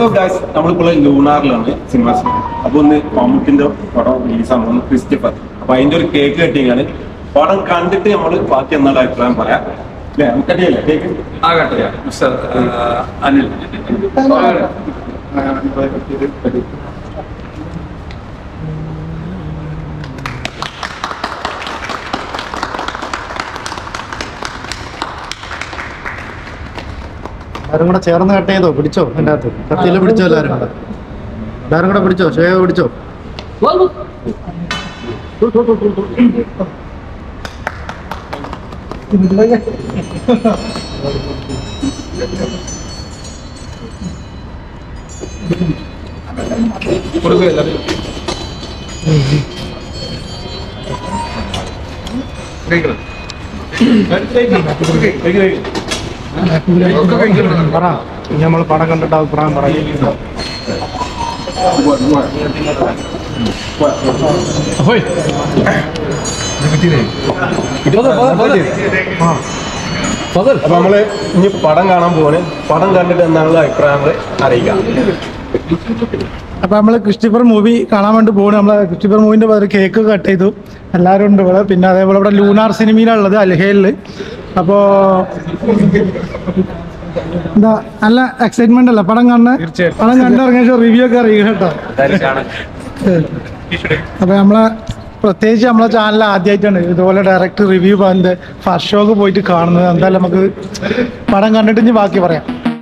Hello guys നമ്മളിപ്പോൾ ലൂണാറിലാണ് cinema അപ്പൊ ഒന്ന് മമ്മൂട്ടിന്റെ പടം റിലീസാണ് ഒന്ന് ക്രിസ്റ്റഫർ അപ്പൊ അതിന്റെ ഒരു കേക്ക് കട്ടിങ്ങാണ് പടം കണ്ടിട്ട് നമ്മൾ ബാക്കി എന്നുള്ള അഭിപ്രായം പറയാം അല്ലേ നമുക്ക് കട്ടിയല്ലേ കേക്ക് ആകട്ടെ മിസ്റ്റർ അനിൽ എല്ലാരും കൂടെ ചേർന്ന് കട്ട് ചെയ്തോ പിടിച്ചോ അതിന്റെ അകത്ത് കത്തിയിൽ പിടിച്ചോ എല്ലാരും കൂടെ എല്ലാരും കൂടെ പിടിച്ചോ ഷേവ് പിടിച്ചോ കൊടുക്കുകയല്ല കഴിക്കണം ഒക്കെ കഴിക്കണം പറ ഇനി നമ്മൾ പടം കണ്ടിട്ട് അഭിപ്രായം പറയും അപ്പൊ നമ്മള് ഇനി പടം കാണാൻ പോവാണ് പടം കണ്ടിട്ട് എന്താണ് അഭിപ്രായങ്ങൾ അറിയിക്കാം അപ്പൊ നമ്മള് ക്രിസ്റ്റഫർ മൂവി കാണാൻ വേണ്ടി പോകണം നമ്മളെ ക്രിസ്റ്റഫർ മൂവിന്റെ ഒരു കേക്ക് കട്ട് ചെയ്തു എല്ലാവരും ഉണ്ട് ഇവിടെ പിന്നെ അതേപോലെ ഇവിടെ ലൂണാർ സിനിമയിലുള്ളത് അൽഹേലില് അപ്പോ എന്താ നല്ല എക്സൈറ്റ്മെന്റ് അല്ല പടം കാണുന്ന പടം കണ്ടിറങ്ങിയ റിവ്യൂ ഒക്കെ അറിയുക കേട്ടോ അപ്പൊ നമ്മളെ പ്രത്യേകിച്ച് നമ്മളെ ചാനൽ ആദ്യമായിട്ടാണ് ഇതുപോലെ ഡയറക്റ്റ് റിവ്യൂ പറഞ്ഞത് ഫസ്റ്റ് ഷോക്ക് പോയിട്ട് കാണുന്നത് എന്തായാലും നമുക്ക് പടം കണ്ടിട്ട് ഇനി ബാക്കി പറയാം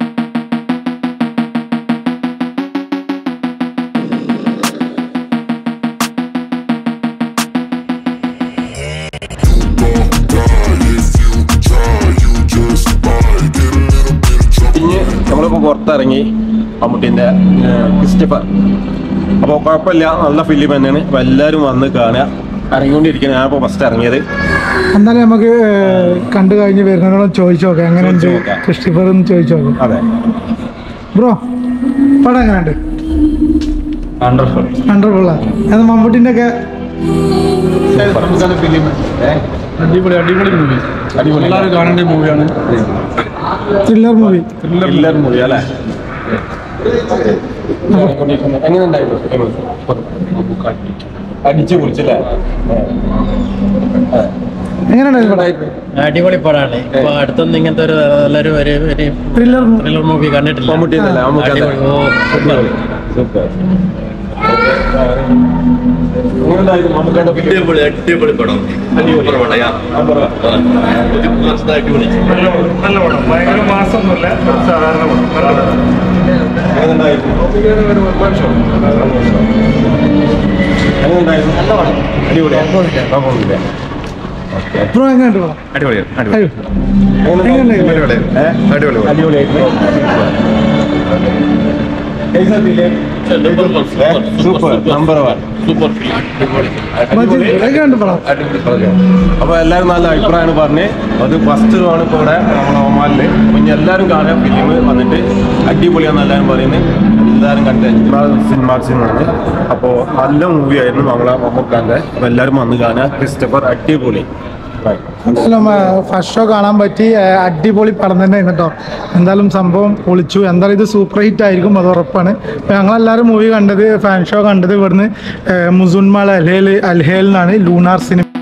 ഇനി നമ്മളിപ്പോ പുറത്തിറങ്ങി മമ്മൂട്ടിന്റെ ഏഹ്, ക്രിസ്റ്റഫർ അപ്പോൾ കുഴപ്പമില്ല നല്ല ഫിലിം തന്നെയാണ് അപ്പൊ എല്ലാവരും വന്ന് കാണുക ഇറങ്ങിക്കൊണ്ടിരിക്കുന്നത് ഞാനിപ്പോ ഫസ്റ്റ് ഇറങ്ങിയത് എന്നാലും നമുക്ക് ഏഹ്, കണ്ടു കഴിഞ്ഞ് വരുന്നതിനോട് ചോദിച്ചു നോക്കാം എങ്ങനെയുണ്ട് ചോദിച്ച് നോക്കാം. ക്രിസ്റ്റഫർ എന്ന് ചോദിച്ചു നോക്കാം അതെ ബ്രോ പടം എങ്ങനെയുണ്ട് വണ്ടർഫുൾ വണ്ടർഫുള്ള അത് മമ്മൂട്ടിന്റെ ഒക്കെ അടിപൊളി അടിപൊളി മൂവി അടിപൊളി എല്ലാവരും കാണേണ്ട മൂവിയാണ് ത്രില്ലർ മൂവി എല്ലാവരും മൂവി അല്ലേ എങ്ങനെയുണ്ടായിരുന്നു അടിച്ചു കുടിച്ചല്ലേ എങ്ങനെയുണ്ടായിരുന്നു പടം അടിപൊളി പടമാണ് ഇപ്പൊ അടുത്തൊന്നും ഇങ്ങനത്തെ ഒരു നല്ലൊരു ഒരു ഒരു ത്രില്ലർ ത്രില്ലർ മൂവി കണ്ടിട്ടില്ല മമ്മൂട്ടി എന്നല്ലേ? മമ്മൂട്ടി അല്ലേ? അടിപൊളി. ഓ സൂപ്പർ സൂപ്പർ എങ്ങനെയുണ്ടായിരുന്നു മമ്മൂക്കയുടെ ഫിലിം അടിപൊളി അടിപൊളി പടം സൂപ്പർ പടയാ അടിപൊളി നല്ല പടം ഭയങ്കര മാസമൊന്നുമില്ല സാധാരണ പടം നല്ല പടം എങ്ങനെയുണ്ടായിരുന്നു നല്ല പടം അടിപൊളിയാണ് കുഴപ്പമൊന്നുമില്ല ബ്രോ എങ്ങനെയുണ്ട് പടം അടിപൊളിയാണ് അയ്യോ. എങ്ങനെയുണ്ടായിരുന്നു? ഏ? അടിപൊളിയായിരുന്നു कैसा film number one super number one super film Majeed, എങ്ങനെയുണ്ട് പടം അപ്പൊ എല്ലാവരും നല്ല അഭിപ്രായമാണ് പറഞ്ഞ് അത് ഫസ്റ്റ് ആണ് ഇപ്പൊ ഇവിടെ നമ്മളെ ഒമാനില് അപ്പൊ ഇനി എല്ലാവരും കാണാൻ ഫിലിം വന്നിട്ട് അടിപൊളിയാന്ന് എല്ലാവരും പറയുന്നത് എല്ലാവരും കണ്ട് സിനിമ സിനിമയാണ് അപ്പോൾ നല്ല മൂവി ആയിരുന്നു നമ്മളെ മമ്മൂക്കാന്റെ അപ്പൊ എല്ലാവരും വന്ന് കാണുക ക്രിസ്റ്റഫർ അടിപൊളി Bye. എന്തായാലും ഫസ്റ്റ് ഷോ കാണാൻ പറ്റി ഏഹ്, അടിപൊളി പടം തന്നെ കേട്ടോ എന്തായാലും സംഭവം പൊളിച്ചു എന്തായാലും ഇത് സൂപ്പർ ഹിറ്റ് ആയിരിക്കും അത് ഉറപ്പാണ് ഇപ്പൊ ഞങ്ങളെല്ലാവരും മൂവി കണ്ടത് ഫാൻ ഷോ കണ്ടത് ഇവിടുന്ന് ഏഹ്, മുസുൻമാൾ അൽഹേൽ അൽഹേൽ നിന്നാണ് ലൂണാർ സിനിമ